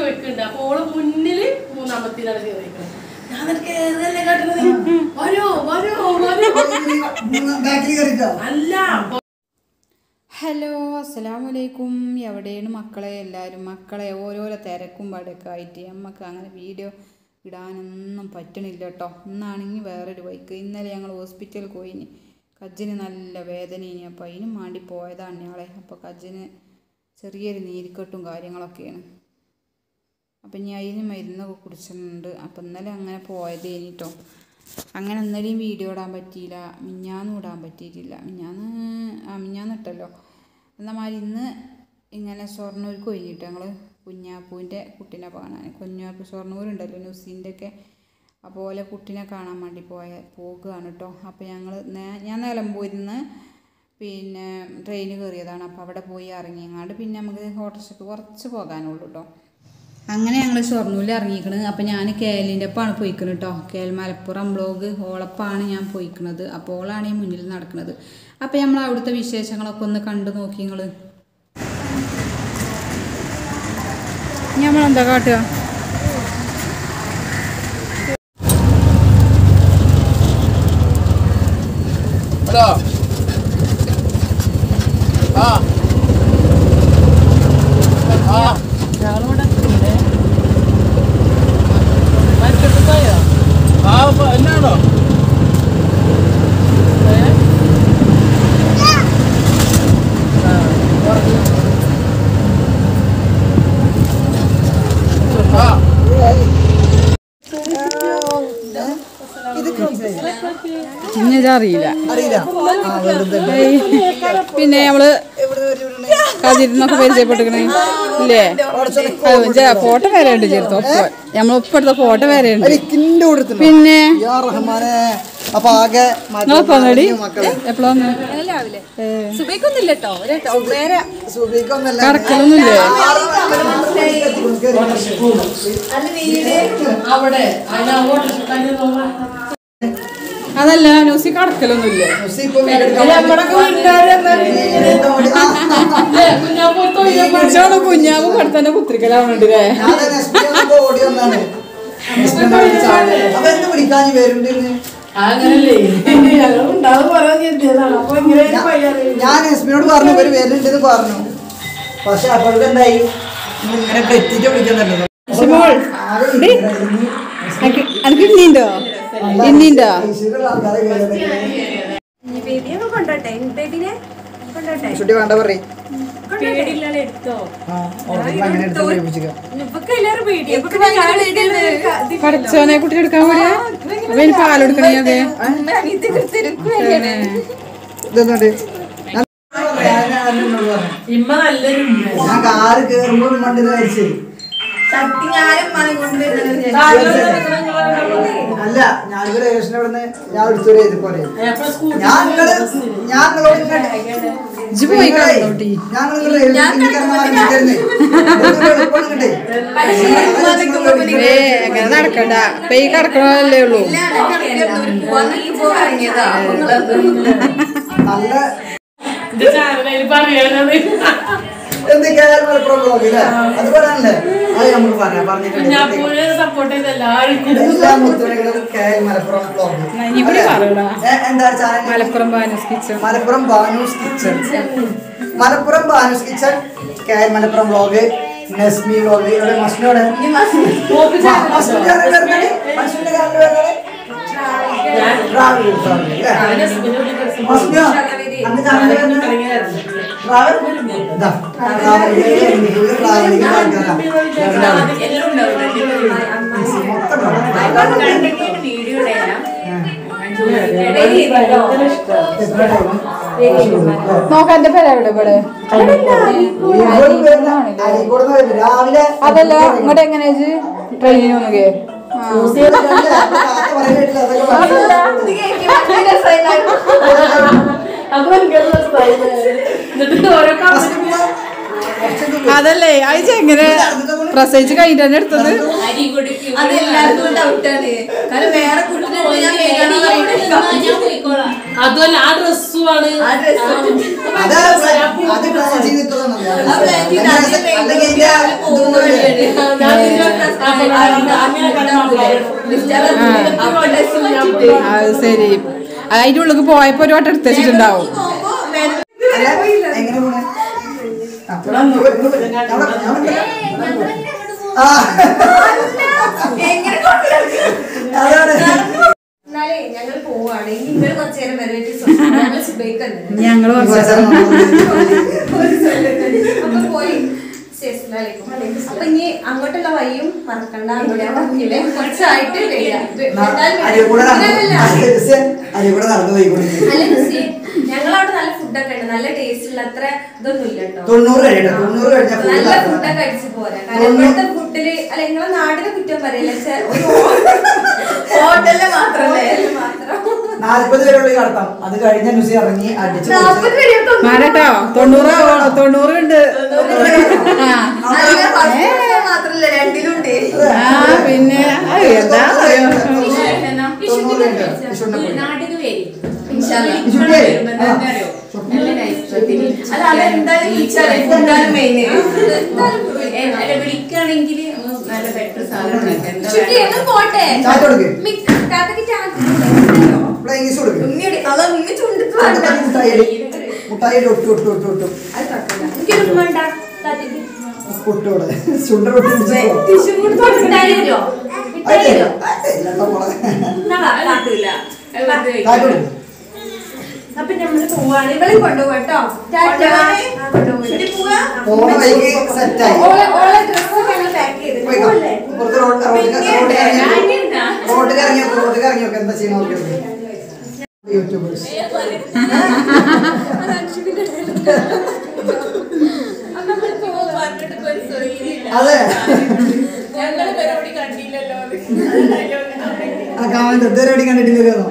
ചോദിക്കുന്നുണ്ട് അപ്പൊ ഓള് മുന്നില് മൂന്നാമത്തിലാണ് കയറിയിരിക്കുന്നത് ഞാൻ എന്നിട്ട് കേറുകയല്ലേ കാട്ടുന്നത് വരോ വരോ വരോ ബാക്കിൽ കയറിട്ടോ അല്ല ഹലോ അസ്സലാമു അലൈക്കും എവിടെയാണ് മക്കളെ എല്ലാവരും മക്കളെ ഓരോരോ തിരക്കും പടയൊക്കെ ആയിട്ട് നമുക്ക് അങ്ങനെ വീഡിയോ ഇടാനൊന്നും പറ്റണില്ല കേട്ടോ ഇന്നാണെങ്കിൽ വേറൊരു ബൈക്ക് ഇന്നലെ ഞങ്ങൾ ഹോസ്പിറ്റലിൽ പോയിനി കജ്ജിന് നല്ല വേദനയിനി അപ്പോൾ അതിനും വേണ്ടി പോയതാണ് ഞങ്ങളെ അപ്പോൾ കജ്ജിന് ചെറിയൊരു നീരിക്കെട്ടും കാര്യങ്ങളൊക്കെയാണ് അപ്പം ഇനി അതിന് മരുന്നൊക്കെ കുടിച്ചിട്ടുണ്ട് അപ്പം ഇന്നലെ അങ്ങനെ പോയതേനി കേട്ടോ അങ്ങനെ ഇന്നലെയും വീഡിയോ ഇടാൻ പറ്റിയില്ല മിഞ്ഞാന്നും ഇടാൻ പറ്റിയിട്ടില്ല മിഞ്ഞാന്ന് ആ മിഞ്ഞാന്ന് ഇട്ടല്ലോ എന്നാൽ മാതിരി ഇന്ന് ഇങ്ങനെ ഷൊർണൂർക്ക് കഴിഞ്ഞിട്ട് ഞങ്ങൾ കുഞ്ഞാപ്പൂവിൻ്റെ കുട്ടീനെ കാണാൻ കുഞ്ഞാപ്പൂ ഷൊർണൂരുണ്ടല്ലോ ന്യൂസിൻ്റെ ഒക്കെ അപ്പോൾ ഓലെ കുട്ടീനെ കാണാൻ വേണ്ടി പോയ പോകുകയാണ് കേട്ടോ അപ്പോൾ ഞങ്ങൾ ഞാൻ നിലമ്പൂരിൽ നിന്ന് പിന്നെ ട്രെയിൻ കയറിയതാണ് അപ്പോൾ അവിടെ പോയി ഇറങ്ങിയങ്ങാണ്ട് പിന്നെ നമുക്ക് ഓട്ടോറിക്ഷയ്ക്ക് കുറച്ച് പോകാനുള്ളൂ കേട്ടോ അങ്ങനെ ഞങ്ങൾ ഷൊർണൂരിൽ ഇറങ്ങിക്കണ് അപ്പം ഞാൻ കേലിൻ്റെ ഒപ്പമാണ് പോയിക്കണ് കേട്ടോ കേൽ മലപ്പുറം ബ്ലോഗ് ഓളപ്പാണ് ഞാൻ പോയിക്കണത് അപ്പോൾ ഓളാണ് ഈ മുന്നിൽ നടക്കുന്നത് അപ്പം നമ്മൾ അവിടുത്തെ വിശേഷങ്ങളൊക്കെ ഒന്ന് കണ്ടു നോക്കി നിങ്ങൾ നമ്മളെന്താ കാട്ടുക ഹലോ ആ ആ ആ ഇപ്പൊ എന്നാണോ ആ ഇനി ഇതറിയില്ല അറിയില്ല ആ വെറുതെ ഏയ്. പിന്നെ നമ്മള് കതിരുന്നൊക്കെ പരിചയപ്പെട്ടിക്കണേ ഇല്ലേ ഫോട്ടോ വരെ ഉണ്ട് ചേർത്ത് ഒപ്പം നമ്മൾ ഒപ്പം എടുത്ത ഫോട്ടോ വരെ ഉണ്ട് കിന്റെ കൊടുത്തു പിന്നെ യാ റഹ്മാനെ അപ്പൊ ആകെ മാറ്റി നോക്കാം നടി മക്കളെ എപ്പോഴാ സുബിക്കൊന്നല്ല കടക്കലൊന്നുമില്ലേ അവിടെ അതിനാ ഓട്ടോറിക്ഷക്കാര് നോക്കാം അതല്ല ന്യൂസിൽ കടക്കലൊന്നുമില്ലേ കുഞ്ഞാവ് കുഞ്ഞാവ് പഠിത്തന്നെ കുത്തിരിക്കലാവുന്നുണ്ടല്ലേ ഓടി വന്നാണ് അപ്പൊ എന്ത് പിടിക്കാൻ വരുന്നുണ്ട് അങ്ങനല്ലേ ഞങ്ങൾ ഉണ്ടാവും പറയാൻ കരുതിയതാണ് അപ്പൊ ഇങ്ങനെ ഒരു പയ്യനെ ഞാൻ എസ്മിനോട് പറഞ്ഞു ഇവര് വരുന്നുണ്ടെന്ന് പറഞ്ഞു പക്ഷെ അപ്പോഴത്തെ എന്തായി ഇന്ന് ഇങ്ങനെ പെറ്റിട്ട് വിളിക്കുന്നല്ലോ അനക്ക് ഇന്നിണ്ടോ ഇന്നിണ്ടോ ബേബിയൊക്കെ കൊണ്ടോട്ടെ ബേബിനെ കൊണ്ടോട്ടെ ചുട്ടി വേണ്ട പറയും പേടിയില്ലാതെ എടുത്തോ അങ്ങനെ എടുത്ത് പഠിപ്പിച്ചിക്കാം ഇപ്പൊക്കെ എല്ലാരും പേടി ഇപ്പൊക്കെ ഭയങ്കര പേടിയാണ് പഠിച്ചോനെ കുട്ടി എടുക്കാൻ കൂടിയാ അപ്പൊ ഇനി പാലെടുക്കണേ അതെ ഇതെന്നുണ്ട് ഞാൻ ഞാൻ എന്നോട് പറഞ്ഞു. ഇമ്മ നല്ലൊരു ഉമ്മ. ഞാൻ കാറ് കേറുമ്പോ മണ്ടി കഴിച്ചേ അല്ല ഞാനിവിടെ ഏകദേശം ഇവിടുന്ന് ഞാൻ എടുത്തു ചെയ്ത് പോലെ അപ്പൊ സ്കൂട്ടി ഞാൻ നിങ്ങള് ഞാൻ നിങ്ങളോട് ഇങ്ങനെ- ഇജ്ജ് പോയി നിങ്ങളെ- കണ്ടോട്ടി. ഞാൻ നിങ്ങളെ എനിക്കറിയാൻ പറഞ്ഞിരുന്നേ. ഒന്ന് എളുപ്പം ഇങ്ങട്ടെ. ഏ അങ്ങനെ നടക്കണ്ട ഇപ്പൊ ഈ കടക്കണല്ലേ ഉള്ളൂ നല്ല ഇത് ചാനലിൽ പറയാനത് എന്തൊക്കെയായാലും മലപ്പുറം ബ്ലോഗ് ഇല്ലേ അത് പറയാനല്ലേ അത് നമുക്ക് പറയാം പറഞ്ഞിട്ടുണ്ട് കുഞ്ഞാപ്പൂരെ സപ്പോർട്ട് ചെയ്ത എല്ലാവരും എല്ലാ മുത്തുമണികളും കെ മലപ്പുറം ബ്ലോഗ് ഇനി കൂടി പറയടാ എന്താ channel Malappuram Banus kitchen Malappuram Banus kitchen Malappuram Banus kitchen K L Malappuram vlog Nesmi vlog ഇവിടെ മസ്മിയോടെ മസ്മിന്റെ കാര്യം വരുന്നത് മസ്മിന്റെ കാര്യം വരുന്നത് ട്രാവൽ ട്രാവൽ അല്ലേ മസ്മിയോ അന്ന് ചാനൽ വരുന്നത് ട്രാവൽ ഇതാ ട്രാവൽ ട്രാവലിംഗ് ആൾക്കാരാ മൊത്തം നോക്കാം എന്റെ പേര് എവിടെ ഇവിടെ രാവിലെ അതല്ല ഇങ്ങോട്ട് എങ്ങനെയാ ട്രെയിനിന് ഒന്നുകേ അപ്പൊ എനിക്ക് രസമായി. എന്നിട്ട് ഓരോ കമന്റ് അതല്ലേ അയച്ച എങ്ങനെ പ്രസവിച്ച് കഴിഞ്ഞിട്ട് തന്നെ എടുത്തത് അതെല്ലാവർക്കും ഡൗട്ടാണ് കാരണം വേറെ കുട്ടികളുണ്ട് ഞാൻ പേടിയാണ് അതുമല്ല ആ ഡ്രസ്സുമാണ് ആ dress ഉണ്ട്. അത് പ്ലാൻ ചെയ്തിട്ടതാണ് ആ plan ചെയ്ത് അതിന് വേണ്ടി രാവിലെ പോകുന്ന വഴിയാണ്. അത് ശരി അതിന്റെ ഉള്ളിൽ പോയപ്പോ ഒരു വട്ടം എടുത്ത് വെച്ചിട്ടുണ്ടാവും അല്ല, എങ്ങനെ പോണെ? ആ, ഇങ്ങോട്ട് ഇങ്ങോട്ട് ഞാൻ വരാം, ഞാൻ വരാം. ആ. അതാണ് എന്നാലേ ഞങ്ങൾ പോവാണ് ഇനി നിങ്ങൾ കുറച്ചു നേരം വരവേറ്റ് ഞങ്ങൾ സുബൈക്കല്ലേ ഞങ്ങള് അപ്പൊ പോയി അസ്സലാമലൈക്കും. അപ്പൊ ഇനി അങ്ങോട്ടുള്ള വഴിയും മറക്കണ്ട അങ്ങോട്ട് ഞാൻ പറഞ്ഞില്ലേ കുറച്ചായിട്ട് വരിക. എന്തായാലും അരികൂടെ ഇല്ലല്ല. അരികൂടെ നടന്നു പോയിക്കൊണ്ടിരിക്കും അല്ല നുസി, ഞങ്ങളവിടെ നല്ല ഫുഡൊക്കെ ഉണ്ട് നല്ല ടേസ്റ്റ് ഉള്ള അത്ര ഇതൊന്നും ഇല്ല കേട്ടോ തൊണ്ണൂറ് കഴിയട്ടെ തൊണ്ണൂറ് കഴിഞ്ഞാൽ full നല്ല ആക്കണം. ഫുഡൊക്കെ അടിച്ചു പോരാ കാരണം തൊണ്ണൂ- ഇവിടുത്തെ ഫുഡില് അല്ല നിങ്ങളെ നാടിനെ കുറ്റം പറയില്ല പക്ഷെ ഒരു ഹോട്ടലില് മാത്രമല്ലേ മാത്രം നാല്പത് പേരുള്ളിൽ കടത്താം അത് കഴിഞ്ഞ ന്യൂസ് ഇറങ്ങി അടിച്ചു നാപ്പത് വരെയൊക്കെ ഒന്നും മാരട്ടോ തൊണ്ണൂറ് തൊണ്ണൂറ് ഉണ്ട് അല്ല, first ദിവസം മാത്രല്ല രണ്ടിലും ഉണ്ട് ആ പിന്നെ അത് എന്താ പറയാ നാട്ടിൽ വരും ഇൻഷാല്ലാ. ഇഷുട്ടിയെ, വരുമ്പോ എന്താ അറിയോ? നല്ല നൈസത്തിൽ അല്ല അതെന്തായാലും വിളിച്ചാലേ ഫുഡാണ് മെയിൻ വിളിക്കുകയാണെങ്കിൽ നല്ല ബെറ്റർ സാധനം എന്താ ചുറ്റി ഞങ്ങൾ പോട്ടെ ചാറ്റ് കൊടുക്ക് മിക്സ് താത്തക്ക് ചാറ്റ് കൊടുക്കണ്ടോ? ഫ്ലൈങ് കൊടുക്ക് ഉണ്ണിയുടെ അതാ ഉണ്ണി ചുണ്ടത്ത് മുട്ടായി വേണ്ട മുട്ടായി മുട്ടായി ഒട്ടു ഒട്ടു ഒട്ടു ഒട്ടു അത് കുഴപ്പമില്ല എനിക്കൊരു ഉമ്മ ഉണ്ടാ താത്തക്ക് ഒട്ടോടെ ചുണ്ടർ ഒട്ടി പിടിച്ചോ ടിഷ്യൂ കൊടുത്ത് മിഠായി തരുമോ മിഠായി തരുമോ എന്നാ വാ, വാ. കാട്ടില്ല ചാറ്റ് കൊടുക്ക് അപ്പൊ നമ്മള് പോവാണ് ഇവളെ കൊണ്ടുപോകാം കേട്ടോ ടാറ്റ. ആ, കൊണ്ടുപോകാം. പോണ വഴിക്ക് സെറ്റായി ഓളെ- ഓളെ ഡ്രസ്സൊക്കെ ഞങ്ങൾ പാക്ക് ചെയ്ത് പോവല്ലേ? പുറത്ത് റോഡ് റോഡ് റോഡ് റോഡ് ഇറങ്ങി റോഡ് ഇറങ്ങി നോക്ക് എന്താ ചെയ്യുന്ന നോക്കി യൂട്യൂബേഴ്സ് അതെ ഞങ്ങള് പരിപാടി കണ്ടില്ലല്ലോ ആ കമന്റ് ഇതുവരെ കണ്ടിട്ടില്ലല്ലോ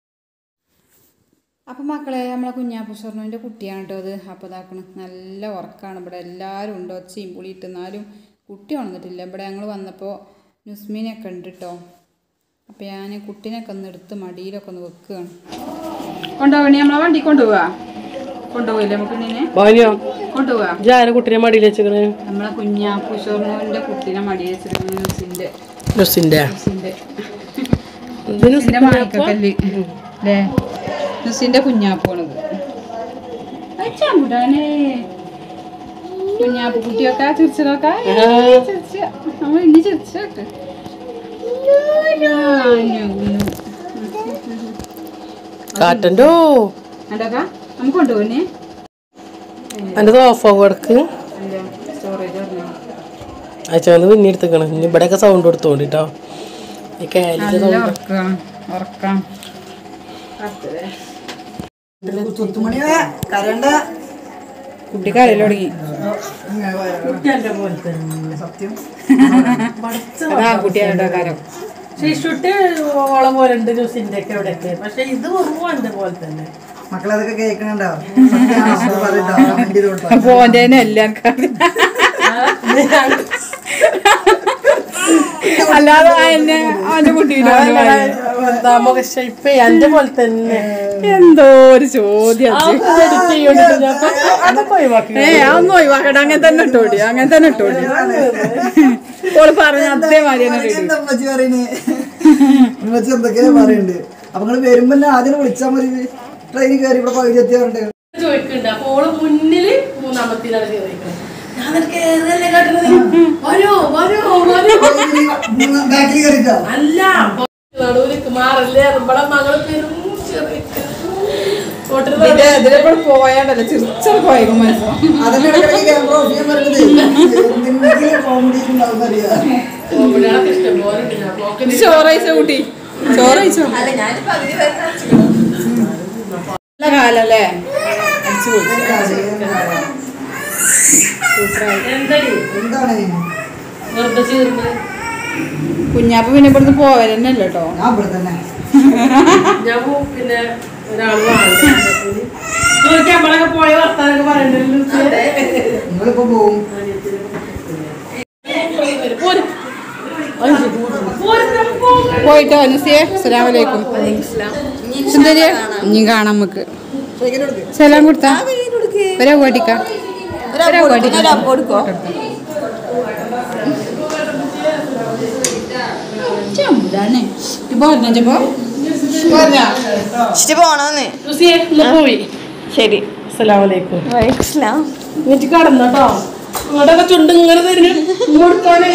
അപ്പം മക്കളെ നമ്മളെ കുഞ്ഞാപ്പുഷർണുവിൻ്റെ കുട്ടിയാണ് കേട്ടോ അത് അപ്പോൾ ഇതാക്കണം നല്ല ഉറക്കമാണ് ഇവിടെ എല്ലാവരും ഉണ്ട് ഒച്ചയും പുളിയിട്ട് എന്നാലും കുട്ടി ഉണർന്നിട്ടില്ല ഇവിടെ ഞങ്ങൾ വന്നപ്പോൾ നുസ്മീനൊക്കെ ഉണ്ട് കേട്ടോ അപ്പോൾ ഞാൻ കുട്ടീനൊക്കെ ഒന്ന് എടുത്ത് മടിയിലൊക്കെ ഒന്ന് വെക്കുകയാണ് കൊണ്ടുപോകണി നമ്മളെ വണ്ടി കൊണ്ടുപോവാ കൊണ്ടുപോയില്ലേ നമുക്ക് കുഞ്ഞിനെ ഭാര്യ കൊണ്ടുപോവാ ജാര കുട്ടിനെ മടിയിൽ വെച്ചിക്കണേ നമ്മളെ കുഞ്ഞാപ്പുഷർണുവിൻ്റെ കുട്ടീനെ മടിയിൽ വെച്ചിരിക്കുന്ന നുസിൻ്റെ നുസിന്റെ നുസിൻ്റെ ഇത് നുസിൻ്റെ മാണിക്കക്കല്ല് അല്ലേ നുസിൻ്റെ കുഞ്ഞാപ്പാണിത് അച്ഛാമ്പുടാനേ കുഞ്ഞാപ്പ് കുട്ടിയൊക്കെ ചിരിച്ചതൊക്കെ ചിരിച്ച നമ്മൾ ഇനി ചിരിച്ചോട്ട് കാറ്റൻ്റെ അതൊക്കെ നമുക്ക് കൊണ്ടുപോകുന്നേ എൻ്റെ ഓഫ് ആവും ഇടക്ക് സ്റ്റോറേജ് പറഞ്ഞോ അയച്ചാന്ന് പിന്നെ എടുത്തേക്കണം ഇനി ഇവിടെയൊക്കെ സൗണ്ട് കൊടുത്തോണ്ടിട്ടോ ഈ കാലിന്റെ നല്ല സൗണ്ട് ഉറക്കാം ഉറക്കാം ചുത്തുമണിയെ കരണ്ട കുട്ടി കരയിൽ തുടങ്ങി സത്യം അതാ കുട്ടിയാരുടെ കാരം ശിശുട്ടി ഓളം പോലെ ഉണ്ട് ന്യൂസിന്റെ ഒക്കെ ഇവിടെയൊക്കെ പക്ഷെ ഇത് വെറും പോലെ തന്നെ മക്കളതൊക്കെ കേൾക്കണുണ്ടോ സത്യമാണോ പറയട്ടോ കമന്റ് ചെയ്തോട്ടോ പോന്റെ എല്ലാവർക്കും അല്ലാതെ എന്നെ അവന്റെ കുട്ടീനെ മുഖ ഷേപ്പ് എന്റെ പോലെ തന്നെ എന്തോ ഒരു ചോദ്യം അത്. edit ചെയ്യണ്ടിട്ട് ഞാൻ അപ്പൊ അതൊക്കെ ഒഴിവാക്കി ഏ അതൊന്നും ഒഴിവാക്കട്ടെ അങ്ങനെ തന്നെ ഇട്ടോടി അങ്ങനെ തന്നെ ഇട്ടോടി ഓള് പറഞ്ഞ അതേമാതിരി തന്നെ ഇട്ടു. എന്താ ഉമ്മച്ചി പറയണേ ഉമ്മച്ചി എന്തൊക്കെയാ പറയുന്നുണ്ട് അപ്പൊ നിങ്ങള് വരുമ്പോ തന്നെ ആദ്യം വിളിച്ചാ മതി ട്രെയിനിൽ കയറി ഇവിടെ പകുതി എത്തിയാറുണ്ട് ചോദിക്കുന്നുണ്ട് അപ്പൊ ഓള് മുന്നില് മൂന്നാമത്തിലാണ് കയറിയിരിക്കുന്നത് ഞാൻ എന്നിട്ട് കേറുകയല്ലേ കാട്ടുന്നത് വരോ വരോ വരോ ബാക്കിൽ കയറിട്ടോ അല്ല നടുവിലേക്ക് മാറല്ലേ ഇവിടെ മകള് പെരും ചെറിയ ഹോട്ടലിൽ ഇതിന്റെ ഇതിലെപ്പോൾ പോയാണ്ടല്ലോ ചിരിച്ചാൽ പോയേക്കും മനസ്സിലാവും അതന്നെ ഇടയ്ക്കിടയ്ക്ക് ക്യാമറ ഓഫ് ചെയ്യാൻ പറയുന്നത് എന്തെങ്കിലും കോമഡി ഉണ്ടാവും അറിയാം കോമഡികളൊക്കെ ഇഷ്ടം പോലെ ഉണ്ട് ഞാൻ പോക്കിന് ചോറയിച്ചോ കുട്ടി ചോറയിച്ചോ അല്ല ഞാൻ പകുതി വരെ കാണിച്ചു നല്ല കാലല്ലേ അടിച്ചു പൊളിച്ചു എന്തടി എന്താണ് വെറുതെ ചേർന്ന് കുഞ്ഞാപ്പ് പിന്നെ ഇവിടുന്ന് പോവലെന്നെ അല്ല കേട്ടോ ഞാൻ ഇവിടെ തന്നെ ഞാൻ പോ- പിന്നെ ഒരാൾ ചോദിക്കാൻ നമ്മളൊക്കെ പോയ വർത്താനൊക്കെ പറയണ്ടല്ലോ നിങ്ങളിപ്പോ പോവും പോയിട്ടോ അനുസിയെ അസ്സലാമു അലൈക്കും സുന്ദരിയെ ഇനി കാണാം നമുക്ക് സലാം കൊടുത്താ ഒരാ ഓടിക്ക ഒരാ ഓടിക്ക ഇതാണ് ഇപ്പൊ പറഞ്ഞപ്പോ ഇച്ചിരി പോണോന്ന് ജോസിയെ എന്നാ പോയി ശരി അസ്സലാമലൈക്കും വൈക്സ്ലാം എന്നിട്ട് കടന്നട്ടോ അങ്ങോട്ടൊക്കെ ചുണ്ട് ഇങ്ങനെ തരുന്നു ഇങ്ങോട്ടാണേ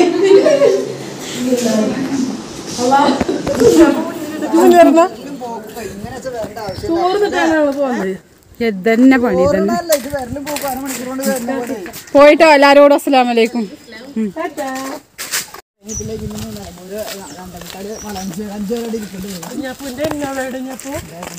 ചോറ് തിട്ടാനാണ് പോകുന്നത് ഇതന്നെ പണി തന്നെ അല്ല ഇത് വരലും പോകും അരമണിക്കൂർ കൊണ്ട് വരുന്ന പോലെ പോയിട്ടോ എല്ലാരോടും അസ്സലാമു അലൈക്കും കുഞ്ഞാപ്പൂന്റെ എങ്ങാടെ കുഞ്ഞാപ്പൂ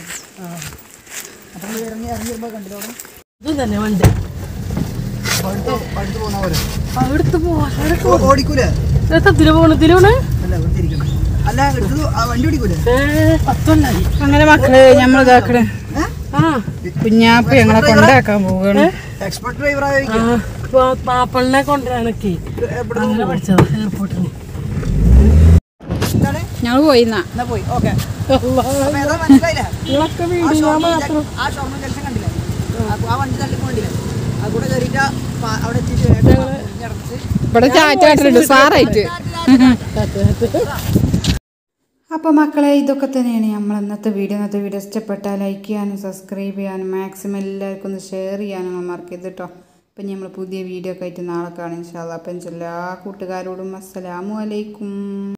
അപ്പം ഇറങ്ങി ഇറങ്ങി വരുമ്പോൾ കണ്ടില്ലോ ഇത് തന്നെ വണ്ടി പടുത്ത് പടുത്ത് പോകുന്ന പോലെ അവിടുത്തെ പോവാ ഓ- ഓടിക്കൂലേ ഇതില് പോണ ഇതിലാണ് അല്ല വെറുതെ ഇരിക്കണം അല്ല എടുത്തത് ആ വണ്ടി ഓടിക്കൂലേ പത്തൊന്നായി അങ്ങനെ മക്കള് നമ്മൾ ഇതാക്കണേ ആ കുഞ്ഞാപ്പ് ഞങ്ങളെ കൊണ്ടാക്കാൻ പോവുകയാണ് എക്സ്പെർട്ട് ഡ്രൈവർ ആയിരിക്കും പാപ്പളിനെ കൊണ്ടുവരാനൊക്കെ അങ്ങനെ പഠിച്ചത് എയർപോർട്ടിന് എന്താണ് ഞങ്ങൾ പോയിന്നാ എന്നാ പോയി ഓക്കെ ഏതാ മനസ്സിലായില്ല നിങ്ങളൊക്കെ ആ വീഡിയോ ഷോർണൂർ ജ- ആ ഷോർണൂർ ജംഗ്ഷൻ കണ്ടില്ലേ ആ- ആ വണ്ടി തള്ളി പോകണ്ടില്ലേ ആ കൂടെ കയറിയിട്ട് പ- അവിടെ എത്തിയിട്ട് ഇറങ്ങിച്ച് ഇവിടെ ചാറ്റായിട്ടുണ്ട് സാറായിട്ട് അപ്പോൾ മക്കളെ ഇതൊക്കെ തന്നെയാണ് നമ്മൾ ഇന്നത്തെ വീഡിയോ ഇന്നത്തെ വീഡിയോ ഇഷ്ടപ്പെട്ടാൽ ലൈക്ക് ചെയ്യാനും സബ്സ്ക്രൈബ് ചെയ്യാനും മാക്സിമം എല്ലാവർക്കും ഒന്ന് ഷെയർ ചെയ്യാനും നമ്മൾ മറക്കരുത് കേട്ടോ അപ്പം നമ്മൾ പുതിയ വീഡിയോ ഒക്കെ ആയിട്ട് നാളെ കാണാം ഇൻഷാല്ല അപ്പം എല്ലാ കൂട്ടുകാരോടും അസ്സലാമു അലൈക്കും